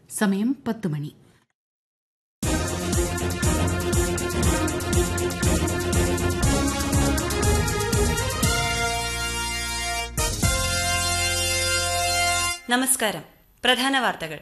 സമയം പത്ത് മണി നമസ്കാരം പ്രധാന വാർത്തകൾ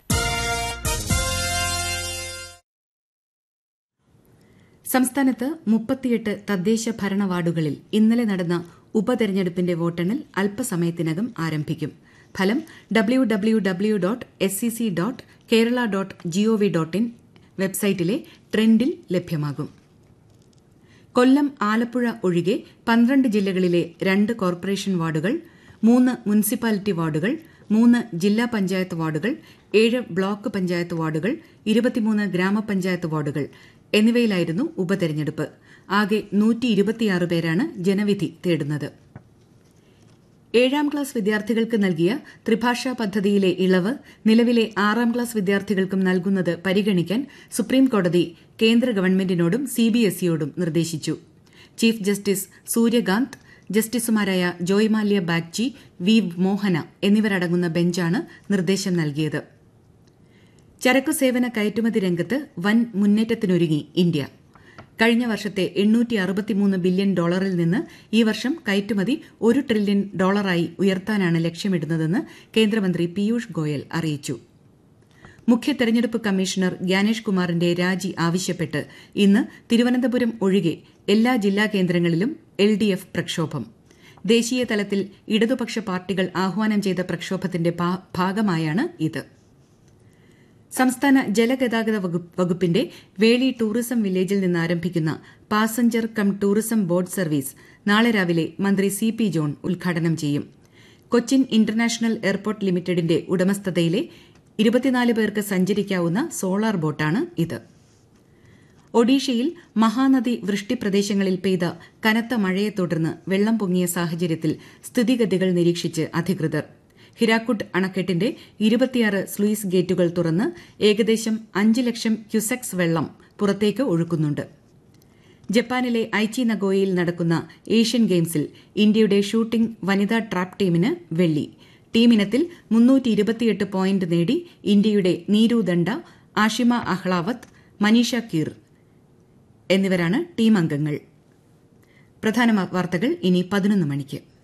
സംസ്ഥാനത്ത് മുപ്പത്തിയെട്ട് തദ്ദേശ ഭരണ വാർഡുകളിൽ ഇന്നലെ നടന്ന ഉപതെരഞ്ഞെടുപ്പിന്റെ വോട്ടെണ്ണൽ അല്പസമയത്തിനകം ആരംഭിക്കും ഫലം W W W dot S C C dot Kerala dot G O V dot in വെബ്സൈറ്റിലെ ട്രെൻഡിൽ ലഭ്യമാകും കൊല്ലം ആലപ്പുഴ ഒഴികെ പന്ത്രണ്ട് ജില്ലകളിലെ രണ്ട് കോർപ്പറേഷൻ വാർഡുകൾ മൂന്ന് മുനിസിപ്പാലിറ്റി വാർഡുകൾ മൂന്ന് ജില്ലാ പഞ്ചായത്ത് വാർഡുകൾ ഏഴ് ബ്ലോക്ക് പഞ്ചായത്ത് വാർഡുകൾ ഇരുപത്തിമൂന്ന് ഗ്രാമപഞ്ചായത്ത് വാർഡുകൾ എന്നിവയിലായിരുന്നു ഉപതെരഞ്ഞെടുപ്പ് ആകെ പേരാണ് ജനവിധി തേടുന്നത് ഏഴാം ക്ലാസ് വിദ്യാർത്ഥികൾക്ക് നൽകിയ ത്രിഭാഷാ പദ്ധതിയിലെ ഇളവ് നിലവിലെ ആറാം ക്ലാസ് വിദ്യാർത്ഥികൾക്കും നൽകുന്നത് പരിഗണിക്കാൻ സുപ്രീംകോടതി കേന്ദ്ര ഗവൺമെന്റിനോടും സിബിഎസ്ഇയോടും നിർദ്ദേശിച്ചു ചീഫ് ജസ്റ്റിസ് സൂര്യകാന്ത് ജസ്റ്റിസുമാരായ ജോയ്മാല്യ ബാഗ്ചി വി മോഹന എന്നിവരടങ്ങുന്ന ബെഞ്ചാണ് നിർദ്ദേശം നൽകിയത് ചരക്കു സേവന കയറ്റുമതി രംഗത്ത് വൻ മുന്നേറ്റത്തിനൊരുങ്ങി ഇന്ത്യ കഴിഞ്ഞ വർഷത്തെ ബില്യൺ ഡോളറിൽ നിന്ന് ഈ വർഷം കയറ്റുമതി ഒരു ട്രില്യൺ ഡോളറായി ഉയർത്താനാണ് ലക്ഷ്യമിടുന്നതെന്ന് കേന്ദ്രമന്ത്രി പീയൂഷ് ഗോയൽ അറിയിച്ചു മുഖ്യ തെരഞ്ഞെടുപ്പ് കമ്മീഷണർ ഗ്യാനേഷ് കുമാറിന്റെ രാജി ആവശ്യപ്പെട്ട് ഇന്ന് തിരുവനന്തപുരം ഒഴികെ എല്ലാ ജില്ലാ കേന്ദ്രങ്ങളിലും എൽ ഡി എഫ് പ്രക്ഷോഭം ദേശീയ തലത്തിൽ ഇടതുപക്ഷ പാർട്ടികൾ ആഹ്വാനം ചെയ്ത പ്രക്ഷോഭത്തിന്റെ ഭാഗമായാണ് ഇത് സംസ്ഥാന ജലഗതാഗത വകുപ്പിന്റെ വേളി ടൂറിസം വില്ലേജിൽ നിന്ന് ആരംഭിക്കുന്ന passenger cum tourism boat service നാളെ രാവിലെ മന്ത്രി സി പി ജോൺ ഉദ്ഘാടനം ചെയ്യും കൊച്ചിൻ ഇന്റർനാഷണൽ എയർപോർട്ട് ലിമിറ്റഡിന്റെ ഉടമസ്ഥതയിലെ ഇരുപത്തിനാല് പേർക്ക് സഞ്ചരിക്കാവുന്ന സോളാർ ബോട്ടാണ് ഇത് ഒഡീഷയിൽ മഹാനദി വൃഷ്ടിപ്രദേശങ്ങളിൽ പെയ്ത കനത്ത മഴയെ തുടർന്ന് വെള്ളം പൊങ്ങിയ സാഹചര്യത്തിൽ സ്ഥിതിഗതികൾ നിരീക്ഷിച്ച് അധികൃതർ ഹിരാക്കുഡ് അണക്കെട്ടിന്റെ ഇരുപത്തിയാറ് സ്ലൂയിസ് ഗേറ്റുകൾ തുറന്ന് ഏകദേശം അഞ്ച് ലക്ഷം ക്യുസെക്സ് വെള്ളം പുറത്തേക്ക് ഒഴുക്കുന്നുണ്ട് ജപ്പാനിലെ ഐച്ചി നഗോയയിൽ നടക്കുന്ന ഏഷ്യൻ ഗെയിംസിൽ ഇന്ത്യയുടെ ഷൂട്ടിംഗ് വനിതാ ട്രാപ്പ് ടീമിന് വെള്ളി ടീമിനത്തിൽ പോയിന്റ് നേടി ഇന്ത്യയുടെ നീരു ദണ്ഡ ആഷിമ അഹ്ലാവത്ത് മനീഷ കീർ എന്നിവരാണ് ടീം അംഗങ്ങൾ പ്രധാന വാർത്തകൾ ഇനി പതിനൊന്ന് മണിക്ക്